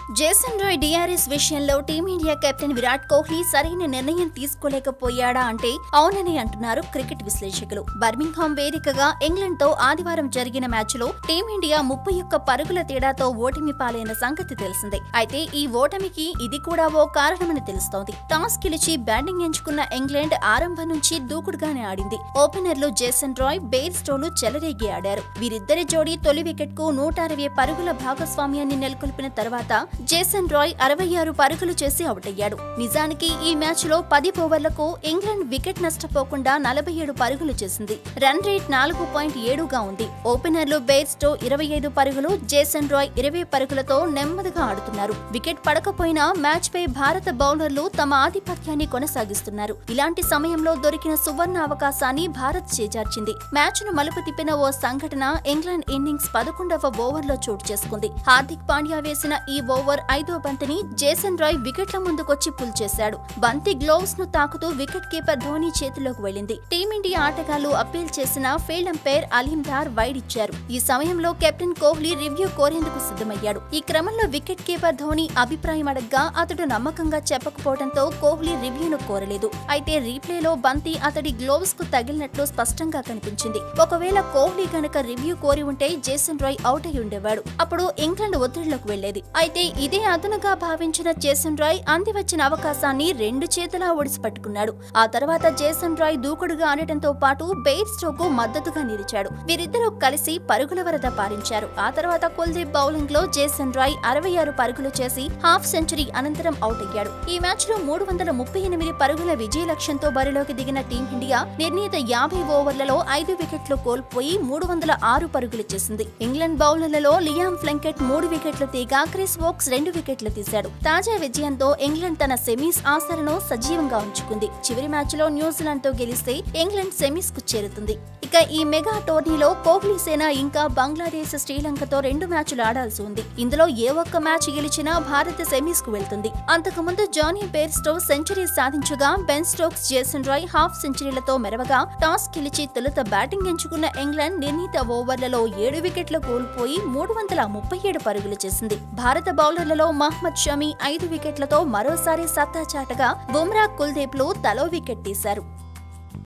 Jason Roy DRS విషయంలో team India captain Virat Kohli సరైన నిర్ణయం తీసుకోలేకపోయాడా అంటే అవునని అంటున్నారు క్రికెట్ విశ్లేషకులు బర్మింగ్హామ్ వేదికగా ఇంగ్లాండ్ తో ఆదివారం జరిగిన మ్యాచ్లో టీమిండియా ముప్పై ఒక్క పరుగుల తేడాతో ఓటమి పాలైన సంగతి తెలిసిందే అయితే ఈ ఓటమికి ఇది కూడా ఓ కారణమని తెలుస్తోంది టాస్ గెలిచి బ్యాటింగ్ ఎంచుకున్న ఇంగ్లాండ్ ఆరంభం నుంచి దూకుడుగానే ఆడింది ఓపెనర్లు జేసన్ రాయ్ బేర్ స్టోలు చెలరేగి ఆడారు వీరిద్దరి జోడీ తొలి వికెట్ కు నూట అరవై పరుగుల భాగస్వామ్యాన్ని నెలకొల్పిన తర్వాత జేసన్ రాయ్ అరవై ఆరు పరుగులు చేసి అవుట్ అయ్యాడు నిజానికి ఈ మ్యాచ్ లో పది ఓవర్లకు ఇంగ్లాండ్ వికెట్ నష్టపోకుండా నలభై ఏడు పరుగులు చేసింది రన్ రేట్ నాలుగు పాయింట్ ఏడుగా ఉంది ఓపెనర్లు బేర్స్టో ఇరవై ఐదు పరుగులు జేసన్ రాయ్ ఇరవై పరుగులతో నెమ్మదిగా ఆడుతున్నారు వికెట్ పడకపోయినా మ్యాచ్ పై భారత బౌలర్లు తమ ఆధిపత్యాన్ని కొనసాగిస్తున్నారు ఇలాంటి సమయంలో దొరికిన సువర్ణ అవకాశాన్ని భారత్ చేజార్చింది మ్యాచ్ ను మలుపు తిప్పిన ఓ సంఘటన ఇంగ్లాండ్ ఇన్నింగ్స్ పదకొండవ ఓవర్లో చోటు చేసుకుంది హార్దిక్ పాండ్యా వేసిన ఈ ఓవర్ ఐదో బంతిని జేసన్ రాయ్ వికెట్ల ముందుకొచ్చి పుల్ చేశాడు బంతి గ్లోవ్స్ ను తాకుతూ వికెట్ కీపర్ ధోని చేతిలోకి వెళ్ళింది టీమిండియా ఆటగాళ్లు అప్పీల్ చేసిన ఫీల్డ్ అంపైర్ అలీందార్ వైడ్ ఇచ్చారు ఈ సమయంలో కెప్టెన్ కోహ్లీ రివ్యూ కోరేందుకు సిద్ధమయ్యాడు ఈ క్రమంలో వికెట్ కీపర్ ధోని అభిప్రాయం అడగ్గా అతడు నమ్మకంగా చెప్పకపోవడంతో కోహ్లీ రివ్యూను కోరలేదు అయితే రీప్లేలో బంతి అతడి గ్లోవ్స్ కు తగిలినట్లు స్పష్టంగా కనిపించింది ఒకవేళ కోహ్లీ గనక రివ్యూ కోరి ఉంటే జేసన్ రాయ్ అవుట్ అయి ఉండేవాడు అప్పుడు ఇంగ్లాండ్ ఒత్తిడిలోకి వెళ్లేది అయితే ఇదే అదునుగా భావించిన జేసన్ రాయ్ అంది వచ్చిన అవకాశాన్ని రెండు చేతులా ఒడిసి పట్టుకున్నాడు ఆ తర్వాత జేసన్ రాయ్ దూకుడుగా ఆడటంతో పాటు బెయిర్ స్టోకు మద్దతుగా నిలిచాడు వీరిద్దరూ కలిసి పరుగుల వరద పారించారు ఆ తర్వాత కుల్దీప్ బౌలింగ్ లో జేసన్ రాయ్ అరవై ఆరు పరుగులు చేసి హాఫ్ సెంచరీ అనంతరం అవుట్ అయ్యాడు ఈ మ్యాచ్ లో మూడు వందల ముప్పై ఎనిమిది పరుగుల విజయ లక్ష్యంతో బరిలోకి దిగిన టీమిండియా నిర్ణీత యాభై ఓవర్లలో ఐదు వికెట్లు కోల్పోయి మూడు వందల ఆరు పరుగులు చేసింది ఇంగ్లాండ్ బౌలర్లలో లియామ్ ఫ్లెంకెట్ మూడు వికెట్లు తీగా క్రిస్ వోక్స్ రెండు వికెట్లు తీశాడు తాజా విజయంతో ఇంగ్లాండ్ తన సెమీస్ ఆశలను సజీవంగా ఉంచుకుంది చివరి మ్యాచ్ లో న్యూజిలాండ్ తో గెలిస్తే ఇంగ్లాండ్ సెమీస్ కు చేరుతుంది ఇక ఈ మెగా టోర్నీలో కోహ్లీ సేన ఇంకా బంగ్లాదేశ్ శ్రీలంకతో రెండు మ్యాచ్లు ఆడాల్సి ఉంది ఇందులో ఏ ఒక్క మ్యాచ్ గెలిచినా భారత్ సెమీస్ కు వెళ్తుంది అంతకుముందు జానీ బేర్స్టో సెంచరీ సాధించగా Ben Stokes Jason Roy half సెంచరీలతో మెరవగా టాస్ గెలిచి తొలుత బ్యాటింగ్ ఎంచుకున్న ఇంగ్లాండ్ నిర్ణీత ఓవర్లలో ఏడు వికెట్లు కోల్పోయి మూడు వందల ముప్పై ఏడు పరుగులు చేసింది భారత బౌలర్లలో మహ్మద్ షమి ఐదు వికెట్లతో మరోసారి సత్తా చాటగా బుమ్రా కుల్దీప్ లు తలో వికెట్ తీశారు